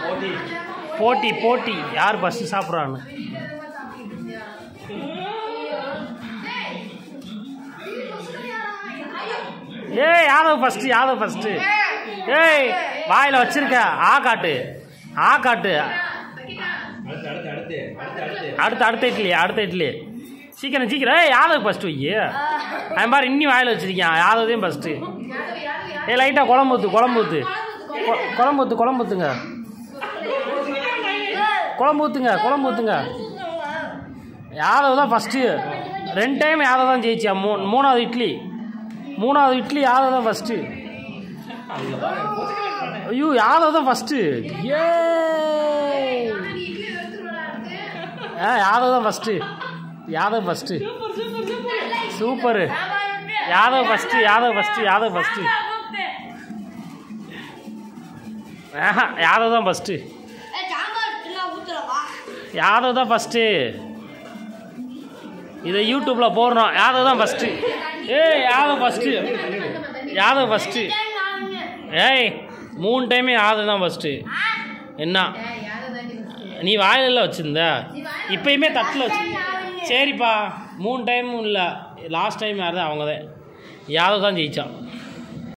போட்டி போட்டி யார் ஃபஸ்ட்டு சாப்பிட்றான்னு ஏய் யாதவ் ஃபஸ்ட்டு யாதவ் ஃபஸ்ட்டு ஏய் வாயில் வச்சிருக்க ஆ காட்டு ஆ காட்டு அடுத்து அடுத்து அடுத்து அடுத்து அடுத்து அடுத்த அடுத்த இட்லி அடுத்த இட்லி சீக்கிரம் சீக்கிரம் ஏய் யாதவ் ஃபஸ்ட்டு வை அவன் பாரு இன்னி வாயில் வச்சிருக்கான் யாதவதையும் ஃபஸ்ட்டு ஏய் லைட்டாக குழம்பு ஊற்று குழம்பு ஊற்று கொ- குழம்பு ஊற்று குழம்பு ஊற்றுங்க குழம்பு ஊற்றுங்க குழம்பு ஊற்றுங்க யாதவ் தான் ஃபஸ்ட்டு ரெண்டு டைம் யாதவ் தான் ஜெயிச்சா மூ மூணாவது இட்லி மூணாவது இட்லி யாதவ் தான் ஃபஸ்ட்டு ஐயோ யாதவ் தான் ஃபஸ்ட்டு ஏ ஆ யாதவ் தான் first Yadav first super Yadav first Yadav first Yadav first ஆஹா யாதவ் தான் ஃபஸ்ட்டு யாதவ் தான் ஃபஸ்ட்டு இதை யூடியூப்பில் போடுறோம் யாதவ் தான் ஃபஸ்ட்டு ஏய் யாதவ் ஃபஸ்ட்டு யாதவ் ஃபஸ்ட்டு ஏய் மூணு டைமே யாதவ் தான் ஃபஸ்ட்டு என்ன நீ வாயிலில் வச்சுருந்த இப்பயுமே தட்டில் வச்சு சரிப்பா மூணு டைமும் இல்லை லாஸ்ட் டைம் யார் தான் அவங்க தான் யாதவ் தான் ஜெயிச்சான்